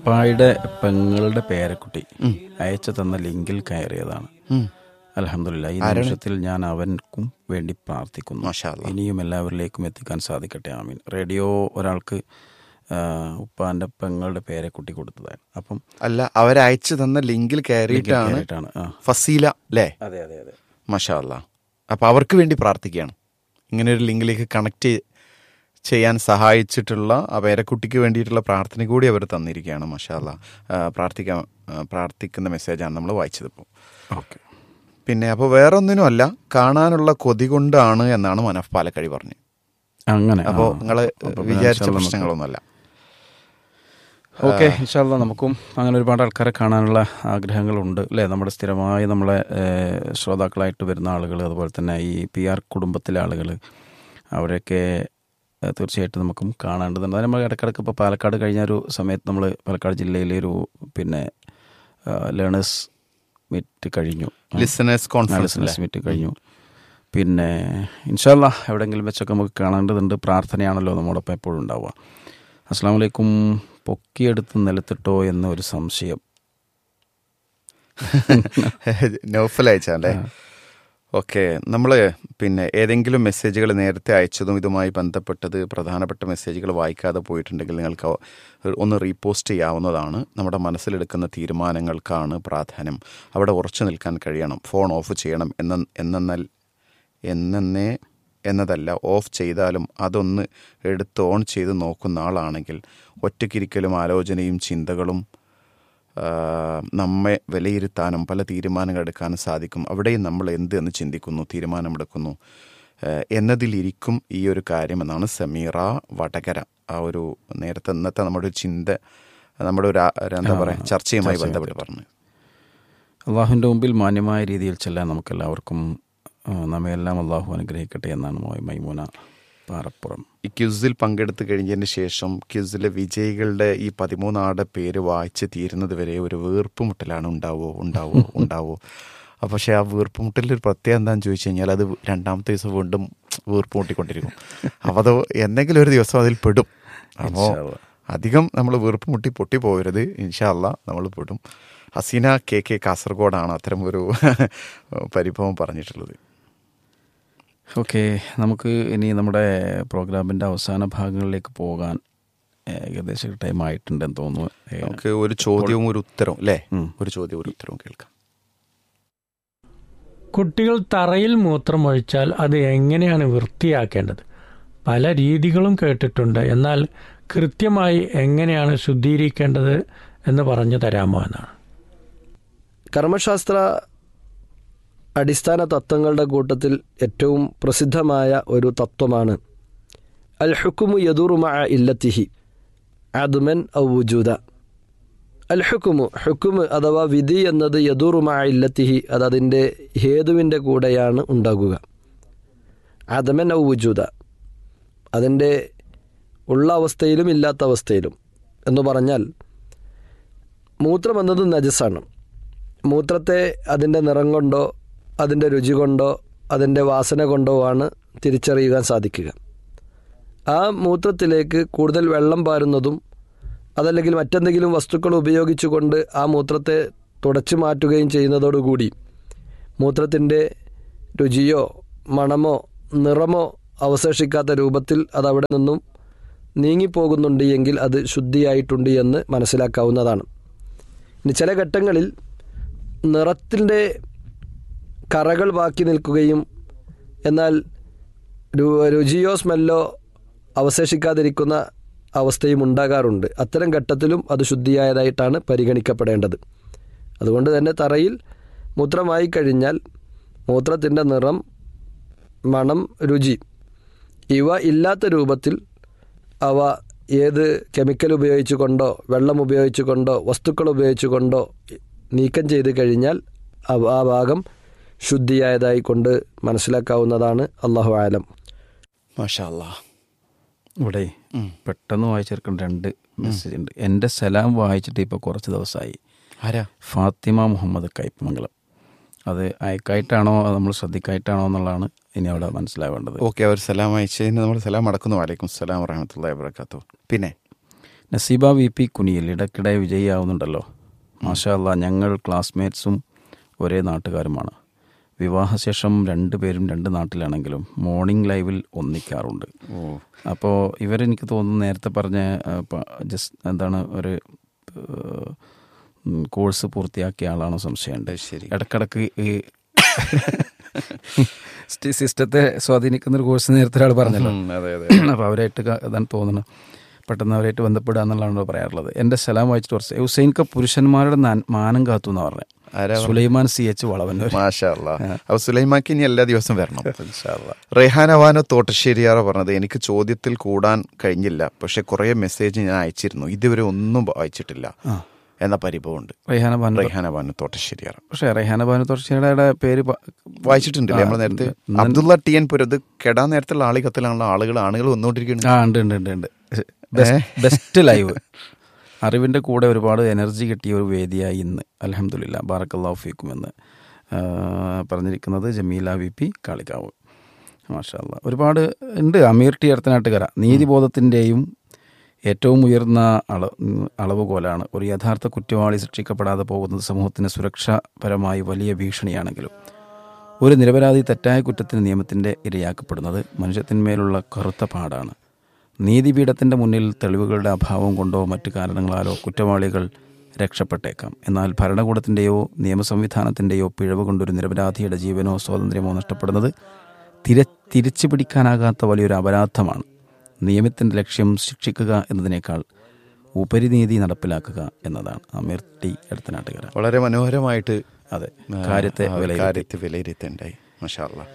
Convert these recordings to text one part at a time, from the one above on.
ഉപ്പായുടെ പെങ്ങളുടെ പേരക്കുട്ടി അയച്ചു തന്ന ലിങ്കിൽ കയറിയതാണ് അലഹമില്ല ഈ നിമിഷത്തിൽ ഞാൻ അവൻക്കും വേണ്ടി പ്രാർത്ഥിക്കുന്നു മാഷാ അല്ലാ. ഇനിയും എല്ലാവരിലേക്കും എത്തിക്കാൻ സാധിക്കട്ടെ ആമീൻ റേഡിയോ ഒരാൾക്ക് ആ, ഉപ്പാന്റെ പെങ്ങളുടെ പേരക്കുട്ടി കൊടുത്തതാണ് അപ്പം അല്ല അവരയച്ചു തന്ന ലിങ്കിൽ ലിങ്കിൽ കയറിയിട്ടാണ് കയറിയിട്ടാണ് ആ ഫസീല അല്ലേ അതെ അതെ അതെ മഷാ അല്ല അപ്പോൾ അവർക്ക് വേണ്ടി പ്രാർത്ഥിക്കുകയാണ് ഇങ്ങനെ ഒരു ലിങ്കിലേക്ക് കണക്ട് ചെയ്യാൻ സഹായിച്ചിട്ടുള്ള ആ പേരക്കുട്ടിക്ക് വേണ്ടിയിട്ടുള്ള പ്രാർത്ഥന കൂടി അവർ തന്നിരിക്കുകയാണ് മഷാ അല്ല പ്രാർത്ഥിക്കാൻ ആ, പ്രാർത്ഥിക്കുന്ന മെസ്സേജാണ് നമ്മൾ വായിച്ചത് ഇപ്പോൾ ഓക്കെ പിന്നെ അപ്പോൾ വേറെ ഒന്നിനും അല്ല കാണാനുള്ള കൊതി കൊണ്ടാണ് എന്നാണ് മനഫ് പാലക്കഴി പറഞ്ഞത് അങ്ങനെ അപ്പോൾ ആ. നിങ്ങൾ അപ്പോൾ പിന്നെ വിചാരിച്ച ഇൻഷാല്ലാ നമുക്ക് പ്രശ്നങ്ങളൊന്നുമല്ല ഓക്കെ ഇൻഷാല്ല നമുക്കും അങ്ങനെ ഒരുപാട് ആൾക്കാരെ കാണാനുള്ള ആഗ്രഹങ്ങളുണ്ട് അല്ലേ നമ്മുടെ സ്ഥിരമായി നമ്മളെ ഏഹ്, ശ്രോതാക്കളായിട്ട് വരുന്ന ആളുകൾ അതുപോലെ തന്നെ ഈ പി ആർ കുടുംബത്തിലെ ആളുകൾ അവരൊക്കെ ഏഹ്, തീർച്ചയായിട്ടും നമുക്കും കാണേണ്ടതുണ്ട് അത് നമ്മൾ ഇടയ്ക്കിടയ്ക്ക് ഇപ്പോൾ പാലക്കാട് കഴിഞ്ഞ ഒരു സമയത്ത് നമ്മൾ പാലക്കാട് ജില്ലയിലെ ഒരു പിന്നെ ലേണേഴ്സ് മീറ്റ് കഴിഞ്ഞു ലിസണേഴ്സ് കോൺഫറൻസ് ലിസണേഴ്സ് മീറ്റ് കഴിഞ്ഞു പിന്നെ ഇൻഷാല്ല എവിടെയെങ്കിലും വെച്ചൊക്കെ നമുക്ക് കാണേണ്ടതുണ്ട് പ്രാർത്ഥനയാണല്ലോ നമ്മോടൊപ്പം എപ്പോഴും ഉണ്ടാവുക അസ്സാം വലൈക്കും പൊക്കിയെടുത്ത് നിലത്തിട്ടോ എന്ന ഒരു സംശയം നൗഫൽ അയച്ചല്ലേ ഓക്കെ നമ്മൾ പിന്നെ ഏതെങ്കിലും മെസ്സേജുകൾ നേരത്തെ അയച്ചതും ഇതുമായി ബന്ധപ്പെട്ടത് പ്രധാനപ്പെട്ട മെസ്സേജുകൾ വായിക്കാതെ പോയിട്ടുണ്ടെങ്കിൽ നിങ്ങൾക്ക് ഒന്ന് റീപോസ്റ്റ് ചെയ്യാവുന്നതാണ് നമ്മുടെ മനസ്സിലെടുക്കുന്ന തീരുമാനങ്ങൾക്കാണ് പ്രാധാന്യം അവിടെ ഉറച്ചു നിൽക്കാൻ കഴിയണം ഫോൺ ഓഫ് ചെയ്യണം എന്ന എന്നാൽ എന്നേ എന്നതല്ല ഓഫ് ചെയ്താലും അതൊന്ന് എടുത്ത് ഓൺ ചെയ്ത് നോക്കുന്ന ആളാണെങ്കിൽ ഒറ്റയ്ക്കിരിക്കലും ആലോചനയും ചിന്തകളും ആ, നമ്മെ വിലയിരുത്താനും പല തീരുമാനങ്ങൾ എടുക്കാനും സാധിക്കും അവിടെയും നമ്മൾ എന്ത് എന്ന് ചിന്തിക്കുന്നു തീരുമാനമെടുക്കുന്നു ആ, എന്നതിലിരിക്കും ഈ ഒരു കാര്യമെന്നാണ് സമീറ വടകര ആ ഒരു നേരത്തെ ഇന്നത്തെ നമ്മുടെ ഒരു ചിന്ത നമ്മുടെ ഒരു ആ- ഒരു എന്താ പറയുക ചർച്ചയുമായി ബന്ധപ്പെട്ട് പറഞ്ഞു അള്ളാഹുവിൻ്റെ മുമ്പിൽ മാന്യമായ രീതിയിൽ ചെല്ലാൻ നമുക്കെല്ലാവർക്കും ആ, നമ്മയെല്ലാം അള്ളാഹു അനുഗ്രഹിക്കട്ടെ എന്നാണ് മോയ് മൈമൂന പാറപ്പുറം ഈ ക്യുസിൽ പങ്കെടുത്ത് കഴിഞ്ഞതിന് ശേഷം ക്യുസിലെ വിജയികളുടെ ഈ പതിമൂന്നാടെ പേര് വായിച്ച് തീരുന്നത് വരെ ഒരു വീർപ്പുമുട്ടലാണ് ഉണ്ടാവോ ഉണ്ടാവോ ഉണ്ടാവോ അപ്പോൾ പക്ഷേ ആ വീർപ്പുമുട്ടലിൽ ഒരു പ്രത്യേകം എന്താണെന്ന് ചോദിച്ചു കഴിഞ്ഞാൽ അത് രണ്ടാമത്തെ ദിവസം വീണ്ടും വീർപ്പുമുട്ടിക്കൊണ്ടിരിക്കും അപ്പോൾ അത് എന്തെങ്കിലും ഒരു ദിവസം അതിൽ പെടും അപ്പോൾ ഇൻഷാ അല്ലാ. അധികം നമ്മൾ വീർപ്പുമുട്ടി പൊട്ടി പോകരുത് ഇൻഷാല്ല നമ്മൾ പെടും ഹസീന കെ കെ കാസർഗോഡാണ് അത്തരം ഒരു പരിഭവം പറഞ്ഞിട്ടുള്ളത് ഓക്കെ നമുക്ക് ഇനി നമ്മുടെ പ്രോഗ്രാമിൻ്റെ അവസാന ഭാഗങ്ങളിലേക്ക് പോകാൻ ഏകദേശം ടൈം ആയിട്ടുണ്ടെന്ന് തോന്നുന്നു ഏ, നമുക്ക് ഒരു ചോദ്യവും ഒരു ഉത്തരവും അല്ലേ ഉം. ഒരു ചോദ്യവും ഒരു ഉത്തരവും കേൾക്കാം കുട്ടികൾ തറയിൽ മൂത്രമൊഴിച്ചാൽ അത് എങ്ങനെയാണ് വൃത്തിയാക്കേണ്ടത് പല രീതികളും കേട്ടിട്ടുണ്ട് എന്നാൽ കൃത്യമായി എങ്ങനെയാണ് ശുദ്ധീകരിക്കേണ്ടത് എന്ന് പറഞ്ഞു തരാമോ എന്നാണ് കർമ്മശാസ്ത്ര അടിസ്ഥാന തത്വങ്ങളുടെ കൂട്ടത്തിൽ ഏറ്റവും പ്രസിദ്ധമായ ഒരു തത്വമാണ് അൽ ഹുക്കുമു യദുറുമ ഇല്ലത്തിഹി അദ്മൻ ഔ വുജൂദ അൽ ഹുക്കുമു ഹുക്കുമ് അഥവാ വിധി എന്നത് യദുറുമ ഇല്ലത്തിഹി അത് അതിൻ്റെ ഹേതുവിൻ്റെ കൂടെയാണ് ഉണ്ടാകുക അദമൻ ഔ വുജൂദ അതിൻ്റെ ഉള്ള അവസ്ഥയിലും ഇല്ലാത്ത അവസ്ഥയിലും എന്ന് പറഞ്ഞാൽ മൂത്രം എന്നത് നജസാണ് മൂത്രത്തെ അതിൻ്റെ നിറം കൊണ്ടോ അതിൻ്റെ രുചി കൊണ്ടോ അതിൻ്റെ വാസന കൊണ്ടോ ആണ് തിരിച്ചറിയുവാൻ സാധിക്കുക ആ മൂത്രത്തിലേക്ക് കൂടുതൽ വെള്ളം പാരുന്നതും അതല്ലെങ്കിൽ മറ്റെന്തെങ്കിലും വസ്തുക്കൾ ഉപയോഗിച്ചുകൊണ്ട് ആ മൂത്രത്തെ തുടച്ചു മാറ്റുകയും ചെയ്യുന്നതോടുകൂടി മൂത്രത്തിൻ്റെ രുചിയോ മണമോ നിറമോ അവശേഷിക്കാത്ത രൂപത്തിൽ അത് അവിടെ നിന്നും നീങ്ങിപ്പോകുന്നുണ്ട് എങ്കിൽ അത് ശുദ്ധിയായിട്ടുണ്ട് എന്ന് മനസ്സിലാക്കാവുന്നതാണ് ഇനി ചില ഘട്ടങ്ങളിൽ നിറത്തിൻ്റെ കറകൾ ബാക്കി നിൽക്കുകയും എന്നാൽ രു- രുചിയോ സ്മെല്ലോ അവശേഷിക്കാതിരിക്കുന്ന അവസ്ഥയും ഉണ്ടാകാറുണ്ട് അത്തരം ഘട്ടത്തിലും അത് ശുദ്ധിയായതായിട്ടാണ് പരിഗണിക്കപ്പെടേണ്ടത് അതുകൊണ്ട് തന്നെ തറയിൽ മൂത്രമായി കഴിഞ്ഞാൽ മൂത്രത്തിൻ്റെ നിറം മണം രുചി ഇവ ഇല്ലാത്ത രൂപത്തിൽ അവ ഏത് കെമിക്കൽ ഉപയോഗിച്ചുകൊണ്ടോ വെള്ളം ഉപയോഗിച്ചുകൊണ്ടോ വസ്തുക്കൾ ഉപയോഗിച്ചുകൊണ്ടോ നീക്കം ചെയ്ത് കഴിഞ്ഞാൽ അവ- ആ ഭാഗം ശുദ്ധിയായതായി കൊണ്ട് മനസ്സിലാക്കാവുന്നതാണ് അള്ളാഹു ആലം മാഷാ അല്ലാ ഇവിടെ പെട്ടെന്ന് വായിച്ചെടുക്കേണ്ട രണ്ട് മെസ്സേജ് ഉണ്ട് എൻ്റെ സലാം വായിച്ചിട്ട് ഇപ്പോൾ കുറച്ച് ദിവസമായി ആരാ ഫാത്തിമ മുഹമ്മദ് കയ്പമംഗലം അത് അയക്കായിട്ടാണോ അത് നമ്മൾ ശ്രദ്ധിക്കായിട്ടാണോ എന്നുള്ളതാണ് ഇനി അവിടെ മനസ്സിലാവേണ്ടത് ഓക്കെ അവർ സലാം അയച്ചതിന് നമ്മൾ സലാം അടക്കുന്നു വലൈക്കും സലാം വറഹമത്തുള്ള വാബർക്കാത്തു പിന്നെ നസീബ വി പി കുനിയിൽ ഇടയ്ക്കിടെ വിജയിയാവുന്നുണ്ടല്ലോ മാഷാ അല്ലാ ഞങ്ങൾ ക്ലാസ്മേറ്റ്സും ഒരേ നാട്ടുകാരുമാണ് വിവാഹശേഷം രണ്ടുപേരും രണ്ട് നാട്ടിലാണെങ്കിലും മോർണിംഗ് ലൈവിൽ ഒന്നിക്കാറുണ്ട് ഓ അപ്പോൾ ഇവരെനിക്ക് തോന്നുന്നു നേരത്തെ പറഞ്ഞ ജസ്റ്റ് എന്താണ് ഒരു ഏഹ്, ഉം, കോഴ്സ് പൂർത്തിയാക്കിയ ആളാണോ സംശയമുണ്ട് അത് ശരി. ഇടക്കിടക്ക് ഈ സ്റ്റ- സിസ്റ്റത്തെ സ്വാധീനിക്കുന്ന ഒരു കോഴ്സ് നേരത്തെ ഒരാൾ പറഞ്ഞല്ലോ ഉം, അതെ അതെ അപ്പോൾ അവരായിട്ട് ക- അതാണ് തോന്നുന്നത് പെട്ടെന്ന് അവരായിട്ട് ബന്ധപ്പെടുക എന്നുള്ളതാണ് പറയാറുള്ളത് എൻ്റെ സലാം വായിച്ചിട്ട് കുറച്ച് ഹുസൈൻക പുരുഷന്മാരുടെ നാൻ- മാനം കാത്തു എന്ന് പറഞ്ഞത് ആരാ സുലൈമാൻ സി എച്ച് വളവന്നൂർ മാഷാ അല്ലാ അപ്പൊ സുലൈമാക്ക് ഇനി എല്ലാ ദിവസവും വരണം ഇൻഷാ അല്ലാ. റെഹാൻ അവാനോ തോട്ടശ്ശേരിയാറ പറഞ്ഞത് എനിക്ക് ചോദ്യത്തിൽ കൂടാൻ കഴിഞ്ഞില്ല പക്ഷെ കുറേ മെസ്സേജ് ഞാൻ അയച്ചിരുന്നു ഇതുവരെ ഒന്നും വായിച്ചിട്ടില്ല ആ. എന്ന പരിഭവമുണ്ട് റെഹാന ബാനു റെഹാൻ അവാനോ തോട്ടശ്ശേരിയാറ പക്ഷേ റെഹാന ബാനു തുറച്ചിയുടെ പേര് പ- വായിച്ചിട്ടുണ്ടല്ലേ ആ, നമ്മൾ നേരത്തെ ഉണ്ട്. അബ്ദുള്ള ടി എൻ പുരത് കെടാൻ നേരത്തുള്ള ആളി കത്തിലാണല്ലോ ആളുകൾ ആണുകൾ വന്നുകൊണ്ടിരിക്കുന്നത് ആ ഉണ്ട് ഉണ്ട് ഉണ്ട് ഉണ്ട് ബെസ്റ്റ് ലൈവ് അറിവിൻ്റെ കൂടെ ഒരുപാട് എനർജി കിട്ടിയ ഒരു വേദിയായി ഇന്ന് അലഹമുല്ല ബാറക്കല്ലാഹു ഫീക്കും എന്ന് ആ, പറഞ്ഞിരിക്കുന്നത് ജമീല വി പി കാളിക്കാവ് മാഷാല്ല ഒരുപാട് ഉണ്ട് അമീർ ടി അടുത്തനാട്ടുകര നീതിബോധത്തിൻ്റെയും ഏറ്റവും ഉയർന്ന അള അളവുകോലാണ് ഒരു യഥാർത്ഥ കുറ്റവാളി ശിക്ഷിക്കപ്പെടാതെ പോകുന്നത് സമൂഹത്തിന് സുരക്ഷാപരമായി വലിയ ഭീഷണിയാണെങ്കിലും ഒരു നിരപരാധി തെറ്റായ കുറ്റത്തിന് നിയമത്തിൻ്റെ ഇരയാക്കപ്പെടുന്നത് മനുഷ്യത്തിന്മേലുള്ള കറുത്ത പാടാണ് നീതിപീഠത്തിൻ്റെ മുന്നിൽ തെളിവുകളുടെ അഭാവം കൊണ്ടോ മറ്റു കാരണങ്ങളാലോ കുറ്റവാളികൾ രക്ഷപ്പെട്ടേക്കാം എന്നാൽ ഭരണകൂടത്തിൻ്റെയോ നിയമസംവിധാനത്തിൻ്റെയോ പിഴവ് കൊണ്ടൊരു നിരപരാധിയുടെ ജീവനോ സ്വാതന്ത്ര്യമോ നഷ്ടപ്പെടുന്നത് തിര തിരിച്ചു പിടിക്കാനാകാത്ത വലിയൊരു അപരാധമാണ് നിയമത്തിൻ്റെ ലക്ഷ്യം ശിക്ഷിക്കുക എന്നതിനേക്കാൾ ഉപരിനീതി നടപ്പിലാക്കുക എന്നതാണ് അമീർ ടി എടുത്തനാട്ടുകാര വളരെ മനോഹരമായിട്ട് അതെ ആ, കാര്യത്തെ ആ, വിലയിരുത്തി കാര്യത്തെ വിലയിരുത്തേണ്ടായി മാഷാ അല്ലാ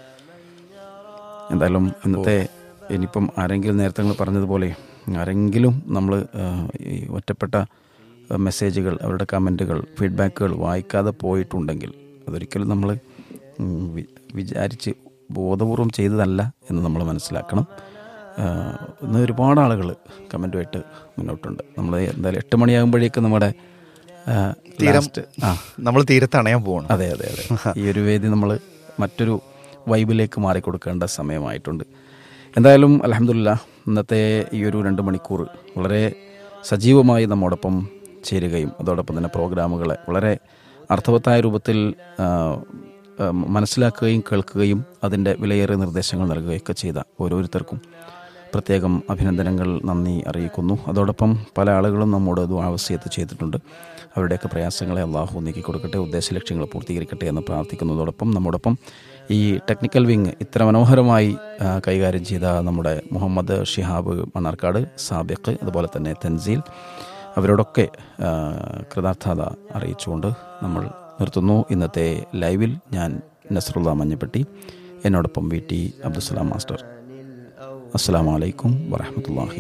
എന്തായാലും ഇന്നത്തെ ഇനിയിപ്പം ആരെങ്കിലും നേരത്തെ നിങ്ങൾ പറഞ്ഞതുപോലെ ആരെങ്കിലും നമ്മൾ ഈ ഒറ്റപ്പെട്ട ആ, മെസ്സേജുകൾ അവരുടെ കമൻറ്റുകൾ ഫീഡ്ബാക്കുകൾ വായിക്കാതെ പോയിട്ടുണ്ടെങ്കിൽ അതൊരിക്കലും നമ്മൾ ഉം, വി- വിചാരിച്ച് ബോധപൂർവം ചെയ്തതല്ല എന്ന് നമ്മൾ മനസ്സിലാക്കണം ആ, ഇന്ന് ഒരുപാട് ആളുകൾ കമൻറ്റുമായിട്ട് മുന്നോട്ടുണ്ട് നമ്മൾ എന്തായാലും എട്ട് മണിയാകുമ്പോഴേക്കും നമ്മുടെ ആ, തീരം last- ആ നമ്മൾ തീരത്ത് അണയാൻ പോകണം അതെ അതെ അതെ ഈ ഒരു വേദി നമ്മൾ മറ്റൊരു വൈബിലേക്ക് മാറിക്കൊടുക്കേണ്ട സമയമായിട്ടുണ്ട് എന്തായാലും അലഹമില്ല ഇന്നത്തെ ഈ ഒരു രണ്ട് മണിക്കൂർ വളരെ സജീവമായി നമ്മോടൊപ്പം ചേരുകയും അതോടൊപ്പം തന്നെ പ്രോഗ്രാമുകളെ വളരെ അർത്ഥവത്തായ രൂപത്തിൽ ആ, ആ, മനസ്സിലാക്കുകയും കേൾക്കുകയും അതിൻ്റെ വിലയേറിയ നിർദ്ദേശങ്ങൾ നൽകുകയൊക്കെ ചെയ്ത ഓരോരുത്തർക്കും പ്രത്യേകം അഭിനന്ദനങ്ങൾ നന്ദി അറിയിക്കുന്നു അതോടൊപ്പം പല ആളുകളും നമ്മോട് ഇത് ആവശ്യത്ത് ചെയ്തിട്ടുണ്ട് അവരുടെയൊക്കെ പ്രയാസങ്ങളെ അള്ളാഹു നീക്കി കൊടുക്കട്ടെ ഉദ്ദേശ ലക്ഷ്യങ്ങൾ പൂർത്തീകരിക്കട്ടെ എന്ന് പ്രാർത്ഥിക്കുന്നതോടൊപ്പം നമ്മോടൊപ്പം ഈ ടെക്നിക്കൽ വിങ് ഇത്ര മനോഹരമായി ആ, കൈകാര്യം ചെയ്ത നമ്മുടെ മുഹമ്മദ് ഷിഹാബ് മണ്ണാർക്കാട് സാബിഖ് അതുപോലെ തന്നെ തൻസീൽ അവരോടൊക്കെ ആ, കൃതാർത്ഥത അറിയിച്ചുകൊണ്ട് നമ്മൾ നിർത്തുന്നു ഇന്നത്തെ ലൈവിൽ ഞാൻ നസറുല്ല മഞ്ഞപ്പെട്ടി എന്നോടൊപ്പം വി ടി അബ്ദുസലാം മാസ്റ്റർ അസ്സാം വലൈക്കും വറഹമത്തല്ലാഹി